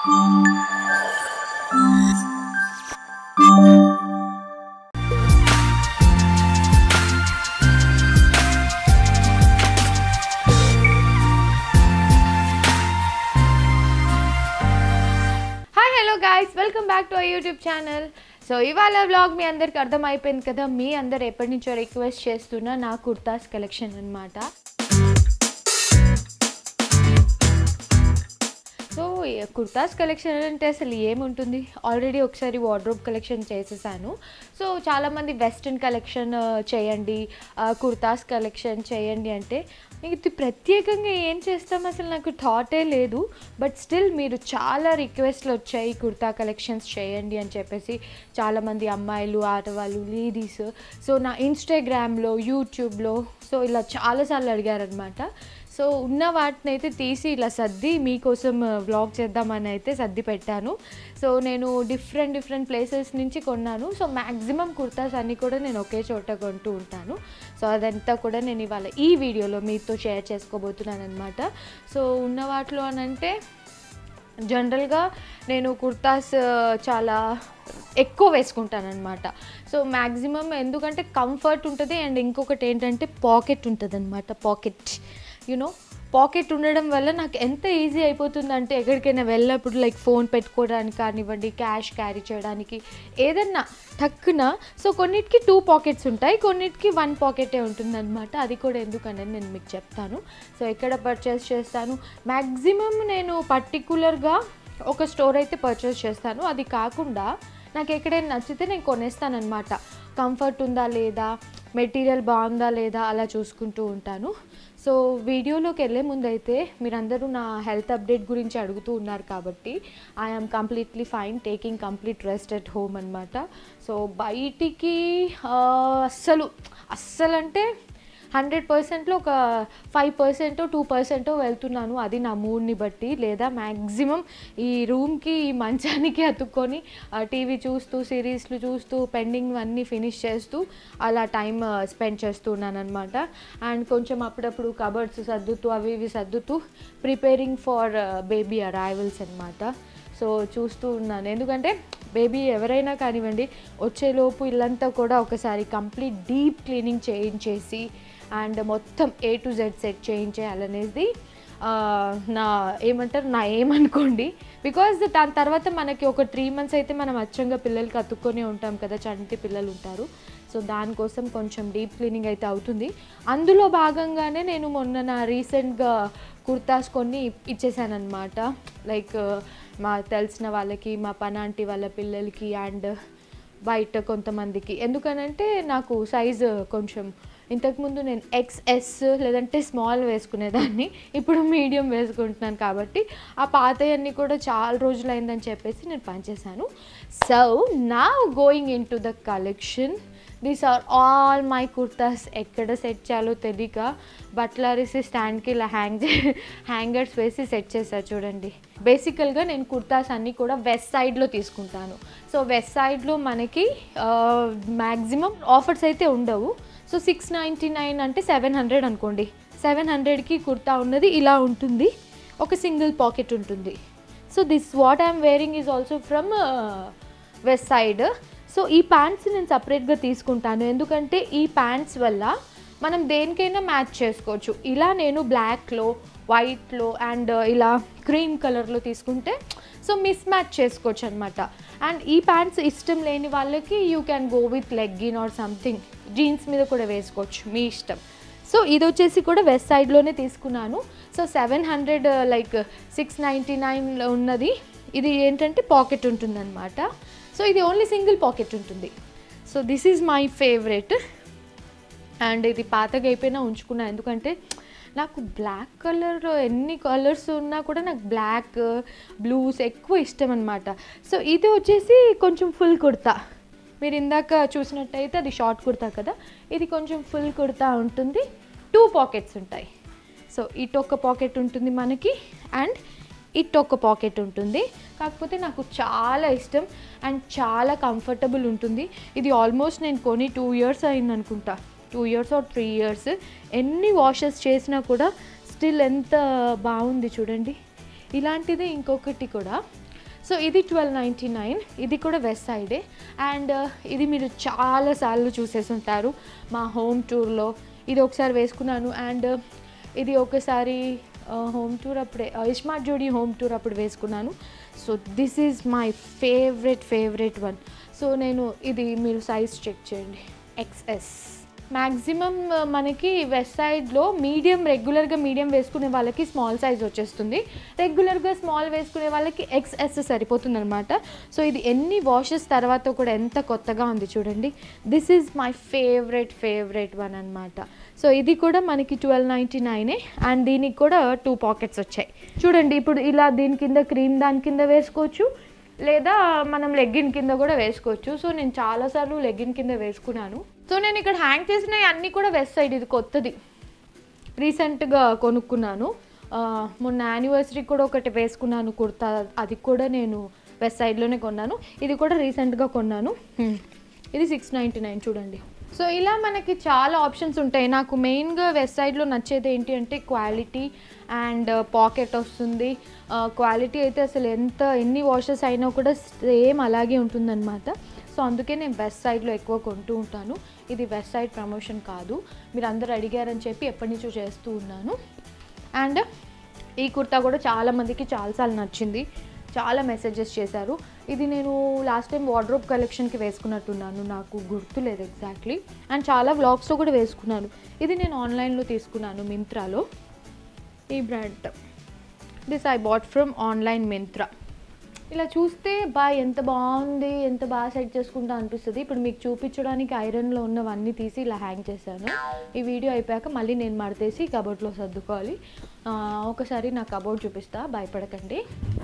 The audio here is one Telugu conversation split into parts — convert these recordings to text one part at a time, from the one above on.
Hi hello guys welcome back to our YouTube channel so ఇవాళ వ్లాగ్ మీ అందరికి అర్థమైపోయింది కదా మీ అందరు ఎప్పటి నుంచో రిక్వెస్ట్ చేస్తున్న నా కుర్తాస్ కలెక్షన్ అన్నమాట సో ఈ కుర్తాస్ కలెక్షన్ అంటే అసలు ఏముంటుంది ఆల్రెడీ ఒకసారి వార్డ్రోబ్ కలెక్షన్ చేసేసాను సో చాలామంది వెస్ట్రన్ కలెక్షన్ చేయండి ఆ, కుర్తాస్ కలెక్షన్ చేయండి అంటే ఇది ప్రత్యేకంగా ఏం చేస్తాం అసలు నాకు థాటే లేదు బట్ స్టిల్ మీరు చాలా రిక్వెస్ట్లు వచ్చాయి కుర్తా కలెక్షన్స్ చేయండి అని చెప్పేసి చాలామంది అమ్మాయిలు ఆడవాళ్ళు లేడీస్ సో నా ఇన్స్టాగ్రామ్లో యూట్యూబ్లో సో ఇలా చాలాసార్లు అడిగారనమాట సో ఉన్న వాటిని అయితే తీసి ఇలా సర్ది మీకోసం వ్లాగ్ చేద్దామని అయితే సర్ది పెట్టాను సో నేను డిఫరెంట్ డిఫరెంట్ ప్లేసెస్ నుంచి కొన్నాను సో మ్యాక్సిమం కుర్తాస్ అన్నీ కూడా నేను ఒకే చోట కొంటూ ఉంటాను సో అదంతా కూడా నేను ఇవాళ ఈ వీడియోలో మీతో షేర్ చేసుకోబోతున్నాను అనమాట సో ఉన్న వాటిలో అని అంటే జనరల్గా నేను కుర్తాస్ ఆ, చాలా ఎక్కువ వేసుకుంటాను అనమాట సో మ్యాక్సిమం ఎందుకంటే కంఫర్ట్ ఉంటుంది అండ్ ఇంకొకటి ఏంటంటే పాకెట్ ఉంటుంది అనమాట పాకెట్ యూనో పాకెట్ ఉండడం వల్ల నాకు ఎంత ఈజీ అయిపోతుందంటే ఎక్కడికైనా వెళ్ళినప్పుడు లైక్ ఫోన్ పెట్టుకోవడానికి కానివ్వండి క్యాష్ క్యారీ చేయడానికి ఏదన్నా టక్కున సో కొన్నిటికి టూ పాకెట్స్ ఉంటాయి కొన్నిటికి వన్ పాకెటే ఉంటుందన్నమాట అది కూడా ఎందుకనేది నేను మీకు చెప్తాను సో ఎక్కడ పర్చేస్ చేస్తాను మ్యాక్సిమం నేను పర్టికులర్గా ఒక స్టోర్ అయితే పర్చేస్ చేస్తాను అది కాకుండా నాకు ఎక్కడైనా నచ్చితే నేను కొనేస్తానమాట కంఫర్ట్ ఉందా లేదా మెటీరియల్ బాగుందా లేదా అలా చూసుకుంటూ ఉంటాను సో వీడియోలోకి వెళ్ళే ముందు అయితే మీరందరూ నా హెల్త్ అప్డేట్ గురించి అడుగుతూ ఉన్నారు కాబట్టి I'm completely fine taking complete rest at home అనమాట సో బయటికి ఆ, అస్సలు అస్సలు అంటే హండ్రెడ్ పర్సెంట్లో ఒక ఫైవ్ పర్సెంటో టూ పర్సెంటో వెళ్తున్నాను అది నా మూడ్ని బట్టి లేదా మ్యాక్సిమం ఈ రూమ్కి ఈ మంచానికి అతుక్కొని టీవీ చూస్తూ సిరీస్లు చూస్తూ పెండింగ్ అన్నీ ఫినిష్ చేస్తూ అలా టైం స్పెండ్ చేస్తున్నాను అనమాట అండ్ కొంచెం అప్పుడప్పుడు కబర్డ్స్ సర్దుతూ అవి ఇవి సర్దుతూ ప్రిపేరింగ్ ఫర్ బేబీ అరైవల్స్ అనమాట సో చూస్తూ ఉన్నాను ఎందుకంటే బేబీ ఎవరైనా కానివ్వండి వచ్చేలోపు ఇల్లంతా కూడా ఒకసారి కంప్లీట్ డీప్ క్లీనింగ్ చేయించేసి అండ్ మొత్తం ఏ టు జెడ్ సెట్ చేయించేయాలనేది ఆ, నా ఏమంటారు నా ఏమనుకోండి బికాజ్ దాని తర్వాత మనకి ఒక త్రీ మంత్స్ అయితే మనం అచ్చంగా పిల్లలకి అతుక్కొని ఉంటాం కదా చంటి పిల్లలు ఉంటారు సో దానికోసం కొంచెం డీప్ క్లీనింగ్ అయితే అవుతుంది అందులో భాగంగానే నేను మొన్న నా రీసెంట్గా కుర్తాస్ కొన్ని ఇచ్చేసాను అనమాట లైక్ మా తెలిసిన వాళ్ళకి మా పనాంటి వాళ్ళ పిల్లలకి అండ్ బయట కొంతమందికి ఎందుకనంటే నాకు సైజు కొంచెం ఇంతకుముందు నేను ఎక్స్ఎస్ లేదంటే స్మాల్ వేసుకునేదాన్ని ఇప్పుడు మీడియం వేసుకుంటున్నాను కాబట్టి ఆ పాతయన్నీ కూడా చాలా రోజులైందని చెప్పేసి నేను పనిచేశాను సో నా going into the collection these are all my kurtas ఎక్కడ సెట్ చేయాలో తెలియక బట్లారేసి స్టాండ్కి ఇలా హ్యాంగ్ హ్యాంగర్స్ వేసి సెట్ చేశారు చూడండి బేసికల్గా నేను కుర్తాస్ అన్నీ కూడా వెస్ట్ సైడ్లో తీసుకుంటాను సో వెస్ట్ సైడ్లో మనకి మ్యాక్సిమం ఆఫర్స్ అయితే ఉండవు సో సిక్స్ నైంటీ నైన్ అంటే సెవెన్ హండ్రెడ్ అనుకోండి సెవెన్ హండ్రెడ్కి కుర్తా ఉన్నది ఇలా ఉంటుంది ఒక సింగిల్ పాకెట్ ఉంటుంది so this what I'm wearing is also from Westside so ఈ ప్యాంట్స్ నేను సపరేట్గా తీసుకుంటాను ఎందుకంటే ఈ ప్యాంట్స్ వల్ల మనం దేనికైనా మ్యాచ్ చేసుకోవచ్చు ఇలా నేను బ్లాక్లో వైట్లో అండ్ ఇలా క్రీమ్ కలర్లో తీసుకుంటే సో మిస్ మ్యాచ్ చేసుకోవచ్చు అనమాట అండ్ ఈ ప్యాంట్స్ ఇష్టం లేని వాళ్ళకి you can go with legging or something jeans మీద కూడా వేసుకోవచ్చు మీ ఇష్టం సో ఇది వచ్చేసి కూడా వెస్ట్ సైడ్లోనే తీసుకున్నాను so seven hundred like six ninety నైన్లో ఉన్నది ఇది ఏంటంటే పాకెట్ ఉంటుందన్నమాట సో ఇది ఓన్లీ సింగిల్ పాకెట్ ఉంటుంది so this is my favourite and ఇది పాతగా అయిపోయినా ఉంచుకున్నా ఎందుకంటే నాకు బ్లాక్ కలర్ ఎన్ని కలర్స్ ఉన్నా కూడా నాకు బ్లాక్ బ్లూస్ ఎక్కువ ఇష్టం అనమాట సో ఇది వచ్చేసి కొంచెం ఫుల్ కుర్తా మీరు ఇందాక చూసినట్టయితే అది షార్ట్ కుర్తా కదా ఇది కొంచెం ఫుల్ కుర్తా ఉంటుంది టూ పాకెట్స్ ఉంటాయి సో ఇటు ఒక పాకెట్ ఉంటుంది మనకి అండ్ ఇటు ఒక పాకెట్ ఉంటుంది కాకపోతే నాకు చాలా ఇష్టం అండ్ చాలా కంఫర్టబుల్ ఉంటుంది ఇది ఆల్మోస్ట్ నేను కొని టూ ఇయర్స్ అయింది అనుకుంటా two years or three years ఎన్ని వాషెస్ చేసినా కూడా స్టిల్ ఎంత బాగుంది చూడండి ఇలాంటిదే ఇంకొకటి కూడా సో ఇది ట్వెల్వ్ నైంటీ నైన్ ఇది కూడా వెస్ట్ సైడే అండ్ ఇది మీరు చాలాసార్లు చూసేసి ఉంటారు మా హోమ్ టూర్లో ఇది ఒకసారి వేసుకున్నాను అండ్ ఇది ఒకసారి హోమ్ టూర్ అప్పుడే ఇస్మార్ట్ జోడీ హోమ్ టూర్ అప్పుడు వేసుకున్నాను so this is my favourite favourite one so నేను ఇది మీరు సైజ్ చెక్ చేయండి ఎక్స్ఎస్ మ్యాక్సిమం మనకి వెస్ట్ సైడ్లో మీడియం రెగ్యులర్గా మీడియం వేసుకునే వాళ్ళకి స్మాల్ సైజ్ వచ్చేస్తుంది రెగ్యులర్గా స్మాల్ వేసుకునే వాళ్ళకి ఎక్స్ఎస్ సరిపోతుంది అనమాట సో ఇది ఎన్ని వాషెస్ తర్వాత కూడా ఎంత కొత్తగా ఉంది చూడండి this is my favourite favourite one అనమాట సో ఇది కూడా మనకి ట్వెల్వ్ నైంటీ నైనే అండ్ దీనికి కూడా టూ పాకెట్స్ వచ్చాయి చూడండి ఇప్పుడు ఇలా దీని కింద క్రీమ్ దాని కింద వేసుకోవచ్చు లేదా మనం లెగ్గిన్ కింద కూడా వేసుకోవచ్చు సో నేను చాలాసార్లు లెగ్గిన్ కింద వేసుకున్నాను సో నేను ఇక్కడ హ్యాంగ్ చేసినవి అన్నీ కూడా వెస్ట్ సైడ్ ఇది కొత్తది రీసెంట్గా కొనుక్కున్నాను ఆ, మొన్న యానివర్సరీకి కూడా ఒకటి వేసుకున్నాను కుర్తా అది కూడా నేను వెస్ట్ సైడ్లోనే కొన్నాను ఇది కూడా రీసెంట్గా కొన్నాను హ్మ్. ఇది సిక్స్ నైంటీ నైన్ చూడండి సో ఇలా మనకి చాలా ఆప్షన్స్ ఉంటాయి నాకు మెయిన్గా వెస్ట్ సైడ్లో నచ్చేది ఏంటి అంటే క్వాలిటీ అండ్ పాకెట్ వస్తుంది క్వాలిటీ అయితే అసలు ఎంత ఎన్ని వాషెస్ అయినా కూడా సేమ్ అలాగే ఉంటుందన్నమాట సో అందుకే నేను వెస్ట్ సైడ్లో ఎక్కువ కొంటూ ఉంటాను ఇది వెస్ట్ సైడ్ ప్రమోషన్ కాదు మీరు అందరు అడిగారని చెప్పి ఎప్పటి నుంచో చేస్తూ ఉన్నాను అండ్ ఈ కుర్తా కూడా చాలా మందికి చాలాసార్లు నచ్చింది చాలా మెసేజెస్ చేశారు ఇది నేను లాస్ట్ టైం వార్డ్రోబ్ కలెక్షన్కి వేసుకున్నట్టున్నాను నాకు గుర్తులేదు ఎగ్జాక్ట్లీ అండ్ చాలా వ్లాగ్స్లో కూడా వేసుకున్నాను ఇది నేను ఆన్లైన్లో తీసుకున్నాను మింత్రాలో ఈ brand this I bought from online Myntra ఇలా చూస్తే బా ఎంత బాగుంది ఎంత బాగా సెట్ చేసుకుంటా అనిపిస్తుంది ఇప్పుడు మీకు చూపించడానికి ఐరన్లో ఉన్నవన్నీ తీసి ఇలా హ్యాంగ్ చేశాను ఈ వీడియో అయిపోయాక మళ్ళీ నేను మడతేసి కబోర్డ్లో సర్దుకోవాలి ఆ, ఒకసారి నా కబోర్డ్ చూపిస్తా భయపడకండి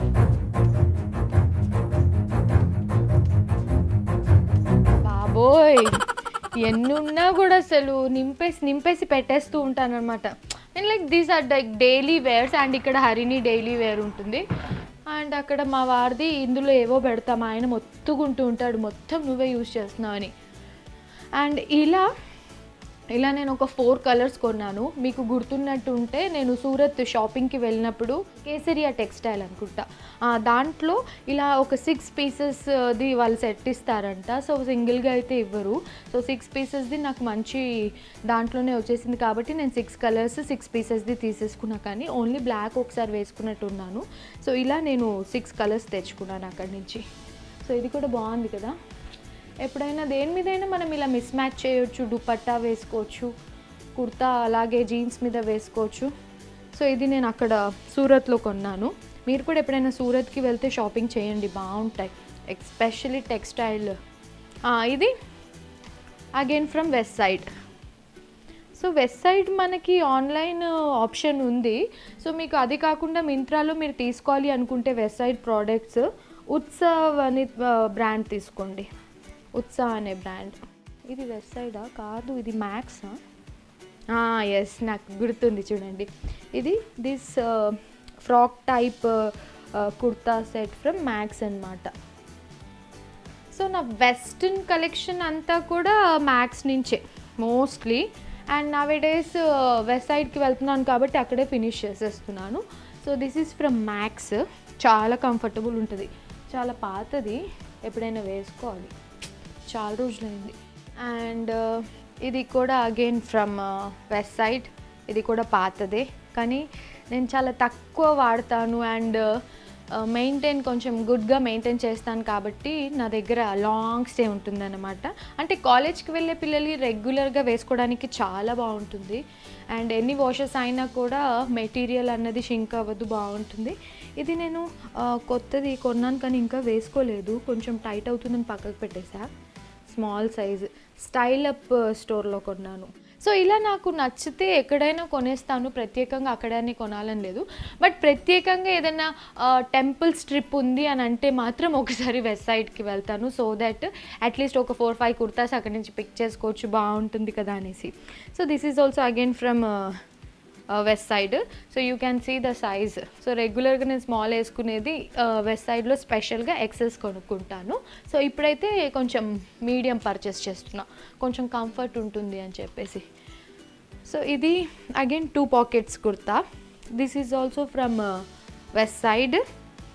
బాబోయ్ ఎన్నున్నా కూడా అసలు నింపేసి నింపేసి పెట్టేస్తూ ఉంటాను అనమాట నేను like these are like daily wears and ఇక్కడ హరిని డైలీ వేర్ ఉంటుంది అండ్ అక్కడ మా వారిది ఇందులో ఏవో పెడతాం ఆయన మొత్తుకుంటూ ఉంటాడు మొత్తం నువ్వే యూజ్ చేస్తున్నావు అని అండ్ ఇలా ఇలా నేను ఒక ఫోర్ కలర్స్ కొన్నాను మీకు గుర్తున్నట్టు ఉంటే నేను సూరత్ షాపింగ్కి వెళ్ళినప్పుడు కేసరియా టెక్స్టైల్ అనుకుంటా ఆ, దాంట్లో ఇలా ఒక సిక్స్ పీసెస్ది వాళ్ళు సెట్ ఇస్తారంట సో సింగిల్గా అయితే ఇవ్వరు సో సిక్స్ పీసెస్ది నాకు మంచి దాంట్లోనే వచ్చేసింది కాబట్టి నేను సిక్స్ కలర్స్ సిక్స్ పీసెస్ది తీసేసుకున్నా కానీ ఓన్లీ బ్లాక్ ఒకసారి వేసుకున్నట్టు ఉన్నాను సో ఇలా నేను సిక్స్ కలర్స్ తెచ్చుకున్నాను అక్కడి నుంచి సో ఇది కూడా బాగుంది కదా ఎప్పుడైనా దేని మీదైనా మనం ఇలా మిస్ మ్యాచ్ చేయొచ్చు దుపట్టా వేసుకోవచ్చు కుర్తా అలాగే జీన్స్ మీద వేసుకోవచ్చు సో ఇది నేను అక్కడ సూరత్లో కొన్నాను మీరు కూడా ఎప్పుడైనా సూరత్కి వెళ్తే షాపింగ్ చేయండి బాగుంటాయి ఎస్పెషలీ టెక్స్టైల్ ఇది again from Westside so Westside మనకి ఆన్లైన్ ఆప్షన్ ఉంది సో మీకు అది కాకుండా మింత్రాలో మీరు తీసుకోవాలి అనుకుంటే వెస్ట్ సైడ్ ప్రోడక్ట్స్ ఉత్సవ్ అని బ్రాండ్ తీసుకోండి ఉత్సవ్ అనే బ్రాండ్ ఇది వెస్ట్ సైడా కాదు ఇది మ్యాక్సా ఎస్ నాకు గుర్తుంది చూడండి ఇది this frock type kurta set from Max అన్నమాట సో నా వెస్ట్రన్ కలెక్షన్ అంతా కూడా మ్యాక్స్ నుంచే మోస్ట్లీ అండ్ నవే డేస్ వెస్ట్ సైడ్కి వెళ్తున్నాను కాబట్టి అక్కడే ఫినిష్ చేసేస్తున్నాను so this is from Max చాలా కంఫర్టబుల్ ఉంటుంది చాలా పాతది ఎప్పుడైనా వేసుకోవాలి చాలా రోజులైంది అండ్ ఇది కూడా అగైన్ ఫ్రమ్ వెస్ట్ సైడ్ ఇది కూడా పాతదే కానీ నేను చాలా తక్కువ వాడతాను అండ్ మెయింటైన్ కొంచెం గుడ్గా మెయింటైన్ చేస్తాను కాబట్టి నా దగ్గర లాంగ్ స్టే ఉంటుందన్నమాట అంటే కాలేజ్కి వెళ్ళే పిల్లలు రెగ్యులర్గా వేసుకోవడానికి చాలా బాగుంటుంది అండ్ ఎన్ని వాషెస్ అయినా కూడా మెటీరియల్ అన్నది షింక్ అవ్వదు బాగుంటుంది ఇది నేను ఆ, కొత్తది కొన్నాను కానీ ఇంకా వేసుకోలేదు కొంచెం టైట్ అవుతుందని పక్కకు పెట్టేసా స్మాల్ సైజ్ స్టైల్ అప్ స్టోర్లో కొన్నాను సో ఇలా నాకు నచ్చితే ఎక్కడైనా కొనేస్తాను ప్రత్యేకంగా అక్కడనే కొనాలని లేదు బట్ ప్రత్యేకంగా ఏదైనా టెంపుల్ స్ట్రిప్ ఉంది అని అంటే మాత్రం ఒకసారి వెస్ట్ సైడ్కి వెళ్తాను సో దట్ అట్లీస్ట్ ఒక ఫోర్ ఫైవ్ కుర్తాస్ అక్కడి నుంచి పిక్ చేసుకోవచ్చు బాగుంటుంది కదా అనేసి so this is also again from Westside so you can see the size so రెగ్యులర్గా నేను స్మాల్ వేసుకునేది వెస్ట్ సైడ్లో స్పెషల్గా ఎక్సెస్ కొనుక్కుంటాను సో ఇప్పుడైతే కొంచెం మీడియం పర్చేస్ చేస్తున్నా కొంచెం కంఫర్ట్ ఉంటుంది అని చెప్పేసి సో ఇది again two pockets kurta this is also from Westside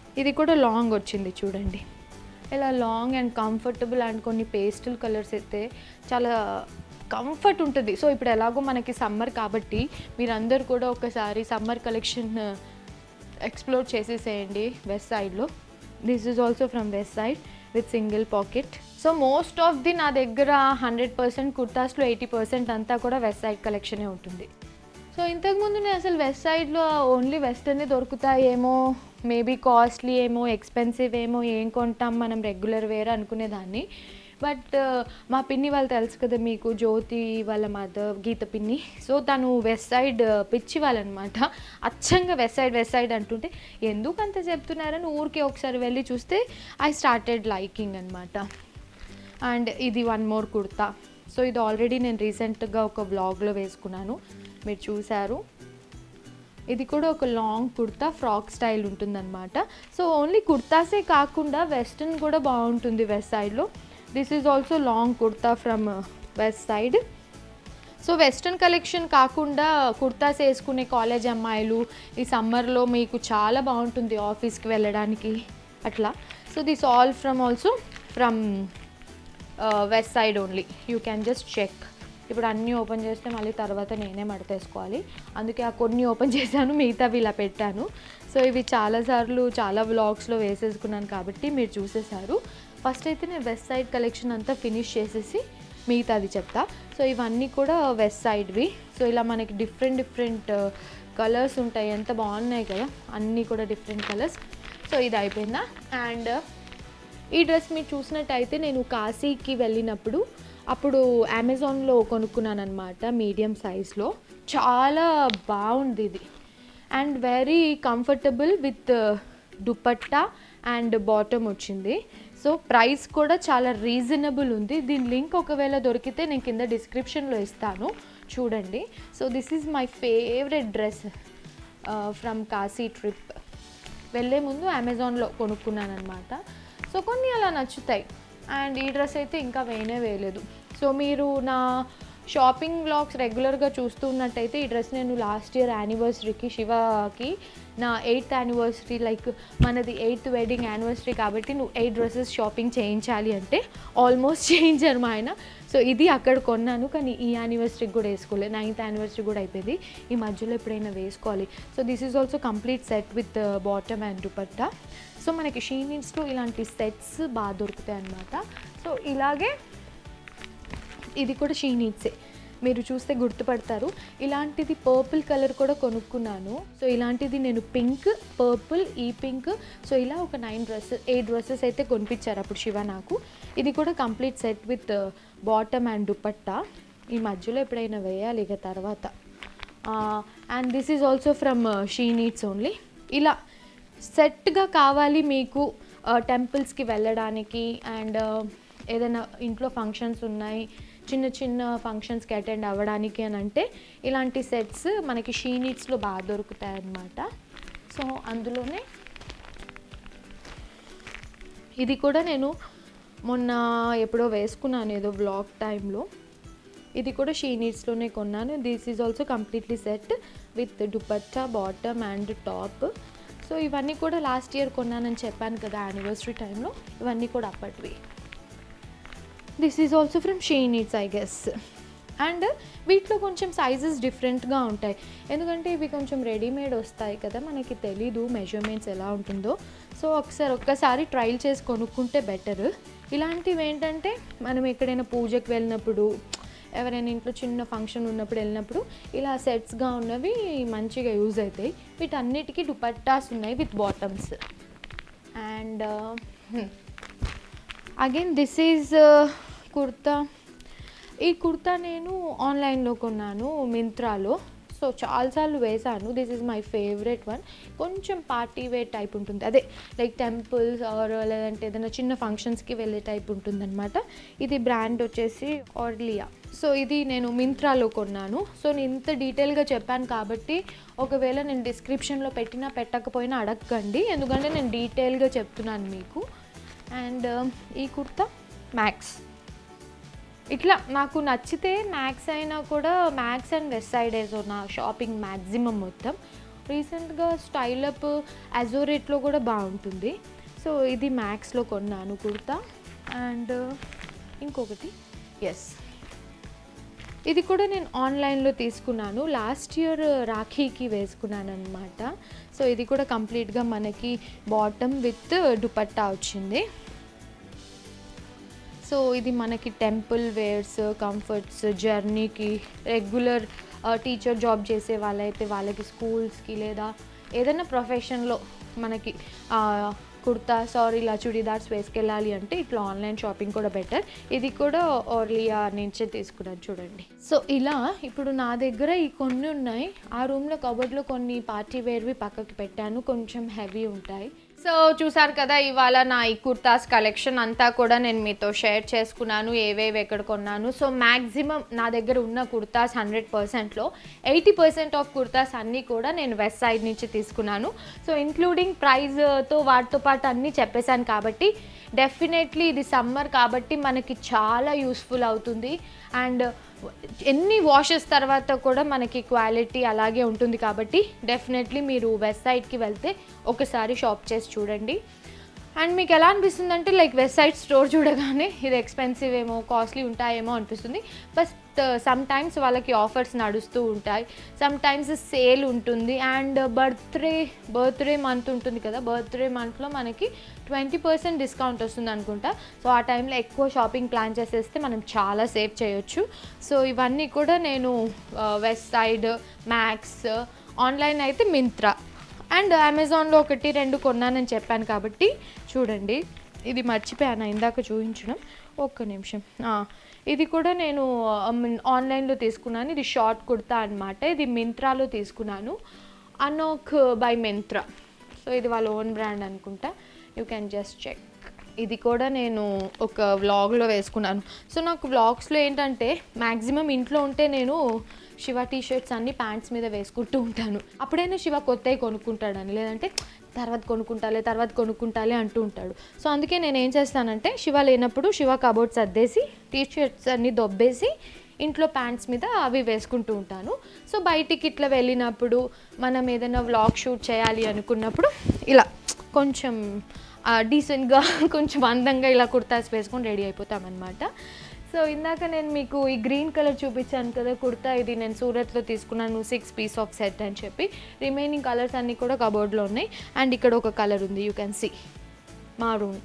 ఇది కూడా లాంగ్ వచ్చింది చూడండి ఇలా లాంగ్ అండ్ కంఫర్టబుల్ అండ్ కొన్ని పేస్టల్ కలర్స్ అయితే చాలా కంఫర్ట్ ఉంటుంది సో ఇప్పుడు ఎలాగో మనకి సమ్మర్ కాబట్టి మీరందరూ కూడా ఒకసారి సమ్మర్ కలెక్షన్ ఎక్స్ప్లోర్ చేసేసేయండి వెస్ట్ సైడ్లో this is also from Westside with single pocket so most of the నా దగ్గర హండ్రెడ్ పర్సెంట్ కుర్తాస్లో ఎయిటీ పర్సెంట్ అంతా కూడా వెస్ట్ సైడ్ కలెక్షనే ఉంటుంది సో ఇంతకుముందు నేను అసలు వెస్ట్ సైడ్లో ఓన్లీ వెస్టర్నే దొరుకుతాయేమో మేబీ కాస్ట్లీ ఏమో ఎక్స్పెన్సివ్ ఏమో ఏం కొంటాం మనం రెగ్యులర్ వేర్ అనుకునేదాన్ని బట్ మా పిన్ని వాళ్ళు తెలుసు కదా మీకు జ్యోతి వాళ్ళ మదర్ గీత పిన్ని సో తను వెస్ట్ సైడ్ పిచ్చి వాళ్ళనమాట అచ్చంగా వెస్ట్ సైడ్ వెస్ట్ సైడ్ అంటుంటే ఎందుకు అంత చెప్తున్నారని ఊరికే ఒకసారి వెళ్ళి చూస్తే ఐ స్టార్టెడ్ లైకింగ్ అనమాట అండ్ ఇది వన్ మోర్ కుర్తా సో ఇది ఆల్రెడీ నేను రీసెంట్గా ఒక బ్లాగ్లో వేసుకున్నాను మీరు చూశారు ఇది కూడా ఒక లాంగ్ కుర్తా ఫ్రాక్ స్టైల్ ఉంటుందన్నమాట సో ఓన్లీ కుర్తాసే కాకుండా వెస్ట్రన్ కూడా బాగుంటుంది వెస్ట్ సైడ్లో this is also long kurta from Westside so western collection కాకుండా కుర్తాస్ వేసుకునే కాలేజ్ అమ్మాయిలు ఈ సమ్మర్లో మీకు చాలా బాగుంటుంది ఆఫీస్కి వెళ్ళడానికి అట్లా so this all from also from Westside only you can just check ఇప్పుడు అన్నీ ఓపెన్ చేస్తే మళ్ళీ తర్వాత నేనే మడతేసుకోవాలి అందుకే ఆ కొన్ని ఓపెన్ చేశాను మిగతావి ఇలా పెట్టాను సో ఇవి చాలాసార్లు చాలా వ్లాగ్స్లో వేసేసుకున్నాను కాబట్టి మీరు చూసేశారు ఫస్ట్ అయితే నేను వెస్ట్ సైడ్ కలెక్షన్ అంతా ఫినిష్ చేసేసి మిగతాది చెప్తా సో ఇవన్నీ కూడా వెస్ట్ సైడ్వి సో ఇలా మనకి డిఫరెంట్ డిఫరెంట్ కలర్స్ ఉంటాయి ఎంత బాగున్నాయి కదా అన్నీ కూడా డిఫరెంట్ కలర్స్ సో ఇది అయిపోయిందా అండ్ ఈ డ్రెస్ మీరు చూసినట్టయితే నేను కాశీకి వెళ్ళినప్పుడు అప్పుడు అమెజాన్లో కొనుక్కున్నాను అనమాట మీడియం సైజ్లో చాలా బాగుంది ఇది and very comfortable with dupatta and bottom వచ్చింది సో ప్రైస్ కూడా చాలా రీజనబుల్ ఉంది దీని లింక్ ఒకవేళ దొరికితే నేను కింద డిస్క్రిప్షన్లో ఇస్తాను చూడండి so this is my favourite dress from Kashi trip వెళ్ళే ముందు అమెజాన్లో కొనుక్కున్నాను అనమాట సో కొన్ని అలా నచ్చుతాయి అండ్ ఈ డ్రెస్ అయితే ఇంకా వేయనే వేయలేదు సో మీరు నా షాపింగ్ బ్లాగ్స్ రెగ్యులర్గా చూస్తూ ఉన్నట్టయితే ఈ డ్రెస్ నేను లాస్ట్ ఇయర్ యానివర్సరీకి శివకి నా ఎయిత్ యానివర్సరీ లైక్ మనది ఎయిత్ వెడ్డింగ్ యానివర్సరీ కాబట్టి నువ్వు ఎయిట్ డ్రెస్సెస్ షాపింగ్ చేయించాలి అంటే ఆల్మోస్ట్ చేయించారు మా ఆయన సో ఇది అక్కడ కొన్నాను కానీ ఈ యానివర్సరీకి కూడా వేసుకోలేదు నైన్త్ యానివర్సరీ కూడా అయిపోయింది ఈ మధ్యలో ఎప్పుడైనా వేసుకోవాలి so this is also complete set with bottom and dupatta so మనకి షీనిన్స్లో ఇలాంటి సెట్స్ బాగా దొరుకుతాయి అన్నమాట సో ఇలాగే ఇది కూడా షీ నీడ్సే మీరు చూస్తే గుర్తుపడతారు ఇలాంటిది పర్పుల్ కలర్ కూడా కొనుక్కున్నాను సో ఇలాంటిది నేను పింక్ పర్పుల్ ఈ పింక్ సో ఇలా ఒక నైన్ డ్రెస్సెస్ ఎయిట్ డ్రెస్సెస్ అయితే కొనిపించారు అప్పుడు శివ నాకు ఇది కూడా complete set with bottom and dupatta ఈ మధ్యలో ఎప్పుడైనా వేయాలి ఇక తర్వాత and this is also from she needs only ఇలా సెట్గా కావాలి మీకు టెంపుల్స్కి వెళ్ళడానికి అండ్ ఏదైనా ఇంట్లో ఫంక్షన్స్ ఉన్నాయి చిన్న చిన్న ఫంక్షన్స్కి అటెండ్ అవ్వడానికి అని అంటే ఇలాంటి సెట్స్ మనకి షీ నీడ్స్లో బాగా దొరుకుతాయి అన్నమాట సో అందులోనే ఇది కూడా నేను మొన్న ఎప్పుడో వేసుకున్నాను ఏదో బ్లాగ్ టైంలో ఇది కూడా షీ నీడ్స్లోనే కొన్నాను this is also completely set with dupatta bottom and top so ఇవన్నీ కూడా లాస్ట్ ఇయర్ కొన్నానని చెప్పాను కదా యానివర్సరీ టైంలో ఇవన్నీ కూడా అప్పటివి this is also from she needs I guess and వీటిలో కొంచెం సైజెస్ డిఫరెంట్గా ఉంటాయి ఎందుకంటే ఇవి కొంచెం రెడీమేడ్ వస్తాయి కదా మనకి తెలీదు మెజర్మెంట్స్ ఎలా ఉంటుందో సో ఒకసారి ఒక్కసారి ట్రయల్ చేసి కొనుక్కుంటే బెటర్ ఇలాంటివి ఏంటంటే మనం ఎక్కడైనా పూజకి వెళ్ళినప్పుడు ఎవరైనా ఇంట్లో చిన్న ఫంక్షన్ ఉన్నప్పుడు వెళ్ళినప్పుడు ఇలా సెట్స్గా ఉన్నవి మంచిగా యూజ్ అవుతాయి వీటన్నిటికీ దుపట్టాస్ ఉన్నాయి with bottoms and again this is kurta ఈ కుర్తా నేను ఆన్లైన్లో కొన్నాను మింత్రాలో సో చాలాసార్లు వేశాను this is my favourite one కొంచెం పార్టీ వేర్ టైప్ ఉంటుంది అదే లైక్ టెంపుల్స్ ఆర్ లేదంటే ఏదైనా చిన్న ఫంక్షన్స్కి వెళ్ళే టైప్ ఉంటుందన్నమాట ఇది బ్రాండ్ వచ్చేసి ఆర్లియా సో ఇది నేను మింత్రాలో కొన్నాను సో నేను ఇంత డీటెయిల్గా చెప్పాను కాబట్టి ఒకవేళ నేను డిస్క్రిప్షన్లో పెట్టినా పెట్టకపోయినా అడగండి ఎందుకంటే నేను డీటెయిల్గా చెప్తున్నాను మీకు అండ్ ఈ కుర్తా మ్యాక్స్ ఇట్లా నాకు నచ్చితే మ్యాక్స్ అయినా కూడా మ్యాక్స్ అండ్ వెస్ట్ సైడ్ ఏదో నా షాపింగ్ మ్యాక్సిమం మొత్తం రీసెంట్గా స్టైల్ అప్ అజోరేట్లో కూడా బాగుంటుంది సో ఇది మ్యాక్స్లో కొన్నాను కుర్తా అండ్ ఇంకొకటి ఎస్ ఇది కూడా నేను ఆన్లైన్లో తీసుకున్నాను లాస్ట్ ఇయర్ రాఖీకి వేసుకున్నాను అనమాట సో ఇది కూడా కంప్లీట్గా మనకి బాటమ్ విత్ దుపట్టా వచ్చింది సో ఇది మనకి టెంపుల్ వేర్స్ కంఫర్ట్స్ జర్నీకి రెగ్యులర్ టీచర్ జాబ్ చేసే వాళ్ళైతే వాళ్ళకి స్కూల్స్కి లేదా ఏదైనా ప్రొఫెషన్లో మనకి ఆ, కుర్తాస్ ఆర్ ఇలా చుడీదార్స్ వేసుకెళ్ళాలి అంటే ఇట్లా ఆన్లైన్ షాపింగ్ కూడా బెటర్ ఇది కూడా ఓర్లియా నుంచే తీసుకున్నాను చూడండి సో ఇలా ఇప్పుడు నా దగ్గర ఈ కొన్ని ఉన్నాయి ఆ రూమ్లో కబోర్డ్లో కొన్ని పార్టీ వేర్వి పక్కకి పెట్టాను కొంచెం హెవీ ఉంటాయి సో చూసారు కదా ఇవాళ నా ఈ కుర్తాస్ కలెక్షన్ అంతా కూడా నేను మీతో షేర్ చేసుకున్నాను ఏవేవి ఎక్కడ కొన్నాను సో మ్యాక్సిమం నా దగ్గర ఉన్న కుర్తాస్ హండ్రెడ్ పర్సెంట్లో ఎయిటీ పర్సెంట్ ఆఫ్ కుర్తాస్ అన్నీ కూడా నేను వెస్ట్ సైడ్ నుంచి తీసుకున్నాను సో ఇంక్లూడింగ్ ప్రైజ్తో వాటితో పాటు అన్నీ చెప్పేశాను కాబట్టి డెఫినెట్లీ ఇది సమ్మర్ కాబట్టి మనకి చాలా యూస్ఫుల్ అవుతుంది అండ్ ఎన్ని వాషెస్ తర్వాత కూడా మనకి క్వాలిటీ అలాగే ఉంటుంది కాబట్టి డెఫినెట్లీ మీరు వెస్ట్ సైడ్కి వెళ్తే ఒకసారి షాప్ చేసి చూడండి అండ్ మీకు ఎలా అనిపిస్తుంది అంటే లైక్ వెస్ట్ సైడ్ స్టోర్ చూడగానే ఇది ఎక్స్పెన్సివ్ ఏమో కాస్ట్లీ ఉంటాయేమో అనిపిస్తుంది బట్ సమ్ టైమ్స్ వాళ్ళకి ఆఫర్స్ నడుస్తూ ఉంటాయి సమ్ టైమ్స్ సేల్ ఉంటుంది అండ్ బర్త్డే బర్త్డే మంత్ ఉంటుంది కదా బర్త్డే మంత్లో మనకి ట్వంటీ పర్సెంట్ డిస్కౌంట్ వస్తుంది అనుకుంటా సో ఆ టైంలో ఎక్కువ షాపింగ్ ప్లాన్ చేసేస్తే మనం చాలా సేవ్ చేయొచ్చు సో ఇవన్నీ కూడా నేను వెస్ట్ సైడ్ మ్యాక్స్ ఆన్లైన్ అయితే మింత్రా అండ్ అమెజాన్లో ఒకటి రెండు కొన్నానని చెప్పాను కాబట్టి చూడండి ఇది మర్చిపోయాను ఇందాక చూపించడం ఒక్క నిమిషం ఆ, ఇది కూడా నేను ఆన్లైన్లో తీసుకున్నాను ఇది షార్ట్ కుర్తా అనమాట ఇది మింత్రాలో తీసుకున్నాను అనోక్ బై మింత్రా సో ఇది వాళ్ళ ఓన్ బ్రాండ్ అనుకుంటా యూ క్యాన్ జస్ట్ చెక్ ఇది కూడా నేను ఒక వ్లాగ్లో వేసుకున్నాను సో నాకు వ్లాగ్స్లో ఏంటంటే మ్యాక్సిమం ఇంట్లో ఉంటే నేను శివ టీ షర్ట్స్ అన్ని ప్యాంట్స్ మీద వేసుకుంటూ ఉంటాను అప్పుడైనా శివ కొత్తవి కొనుక్కుంటాడని లేదంటే తర్వాత కొనుక్కుంటాలే తర్వాత కొనుక్కుంటాలే అంటూ ఉంటాడు సో అందుకే నేను ఏం చేస్తానంటే శివ లేనప్పుడు శివ కబోర్డ్స్ అద్దేసి టీ షర్ట్స్ అన్ని దొబ్బేసి ఇంట్లో ప్యాంట్స్ మీద అవి వేసుకుంటూ ఉంటాను సో బయటికి ఇట్లా వెళ్ళినప్పుడు మనం ఏదైనా వ్లాగ్ షూట్ చేయాలి అనుకున్నప్పుడు ఇలా కొంచెం డీసెంట్గా కొంచెం అందంగా ఇలా కుర్తాస్ వేసుకొని రెడీ అయిపోతామన్నమాట సో ఇందాక నేను మీకు ఈ గ్రీన్ కలర్ చూపించాను కదా కుర్తా ఇది నేను సూరత్లో తీసుకున్నాను సిక్స్ పీస్ ఆఫ్ సెట్ అని చెప్పి రిమైనింగ్ కలర్స్ అన్నీ కూడా కబోర్డ్లో ఉన్నాయి అండ్ ఇక్కడ ఒక కలర్ ఉంది you can see maroon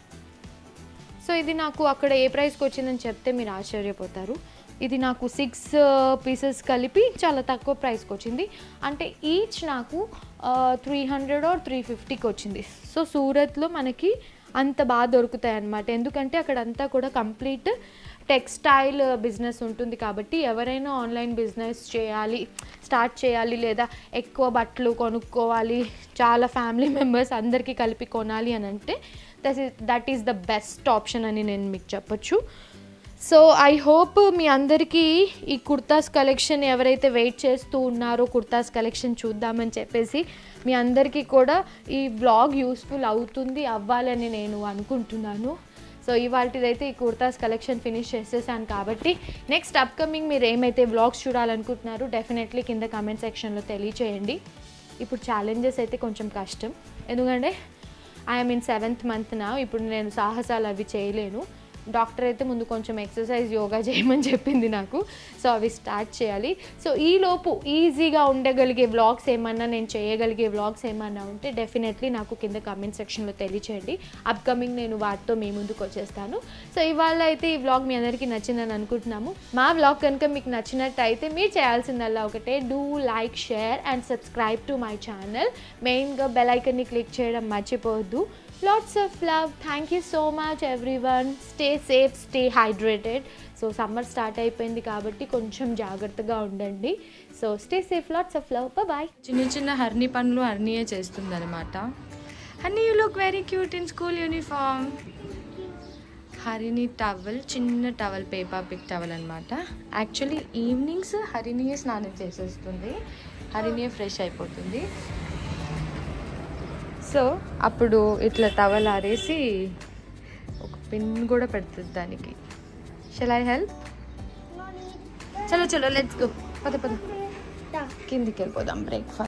so ఇది నాకు అక్కడ ఏ ప్రైస్కి వచ్చిందని చెప్తే మీరు ఆశ్చర్యపోతారు ఇది నాకు సిక్స్ పీసెస్ కలిపి చాలా తక్కువ ప్రైస్కి వచ్చింది అంటే ఈచ్ నాకు త్రీ హండ్రెడ్ ఆర్ త్రీ ఫిఫ్టీకి వచ్చింది సో సూరత్లో మనకి అంత బాగా దొరుకుతాయి అన్నమాట ఎందుకంటే అక్కడ అంతా కూడా కంప్లీట్ టెక్స్టైల్ బిజినెస్ ఉంటుంది కాబట్టి ఎవరైనా ఆన్లైన్ బిజినెస్ చేయాలి స్టార్ట్ చేయాలి లేదా ఎక్కువ బట్టలు కొనుక్కోవాలి చాలా ఫ్యామిలీ మెంబర్స్ అందరికీ కలిపి కొనాలి అని అంటే that is that is the best option అని నేను మీకు చెప్పొచ్చు సో ఐ హోప్ మీ అందరికీ ఈ కుర్తాస్ కలెక్షన్ ఎవరైతే వెయిట్ చేస్తూ ఉన్నారో కుర్తాస్ కలెక్షన్ చూద్దామని చెప్పేసి మీ అందరికీ కూడా ఈ బ్లాగ్ యూస్ఫుల్ అవుతుంది అవ్వాలని నేను అనుకుంటున్నాను సో ఇవాళదైతే ఈ కుర్తాస్ కలెక్షన్ ఫినిష్ చేసేసాను కాబట్టి నెక్స్ట్ అప్కమింగ్ మీరు ఏమైతే బ్లాగ్స్ చూడాలనుకుంటున్నారో డెఫినెట్లీ కింద కామెంట్ సెక్షన్లో తెలియచేయండి ఇప్పుడు ఛాలెంజెస్ అయితే కొంచెం కష్టం ఎందుకంటే ఐఎమ్ ఇన్ సెవెంత్ మంత్ నా ఇప్పుడు నేను సాహసాలు అవి చేయలేను డాక్టర్ అయితే ముందు కొంచెం ఎక్సర్సైజ్ యోగా చేయమని చెప్పింది నాకు సో అవి స్టార్ట్ చేయాలి సో ఈలోపు ఈజీగా ఉండగలిగే వ్లాగ్స్ ఏమన్నా నేను చేయగలిగే వ్లాగ్స్ ఏమన్నా ఉంటే డెఫినెట్లీ నాకు కింద కమెంట్ సెక్షన్లో తెలియచేయండి అప్కమింగ్ నేను వాటితో మీ ముందుకు వచ్చేస్తాను సో ఇవాళ అయితే ఈ వ్లాగ్ మీ అందరికీ నచ్చిందని అనుకుంటున్నాము మా వ్లాగ్ కనుక మీకు నచ్చినట్టయితే మీరు చేయాల్సిందల్లా ఒకటే do like share and subscribe to my channel మెయిన్గా బెల్ ఐకన్ని క్లిక్ చేయడం మర్చిపోవద్దు lots of love thank you so much everyone stay safe stay hydrated so summer start అయిపోయింది కాబట్టి కొంచెం జాగ్రత్తగా ఉండండి so stay safe lots of love bye చిన్న చిన్న హర్ని పనులు హర్నియే చేస్తుంది అనమాట Harini you look very cute in school uniform Harini towel చిన్న టవల్ పేపర్ పిక్ టవల్ అనమాట యాక్చువల్లీ ఈవినింగ్స్ హరినియే స్నానం చేసేస్తుంది హరినియే ఫ్రెష్ అయిపోతుంది సో అప్పుడు ఇట్లా టవల్ ఆరేసి ఒక పిన్ కూడా పెడుతుంది దానికి షెల్ ఐ హెల్ప్ చలో చలో లెట్స్ గో పద పద కిందికి వెళ్ళిపోదాం బ్రేక్ఫాస్ట్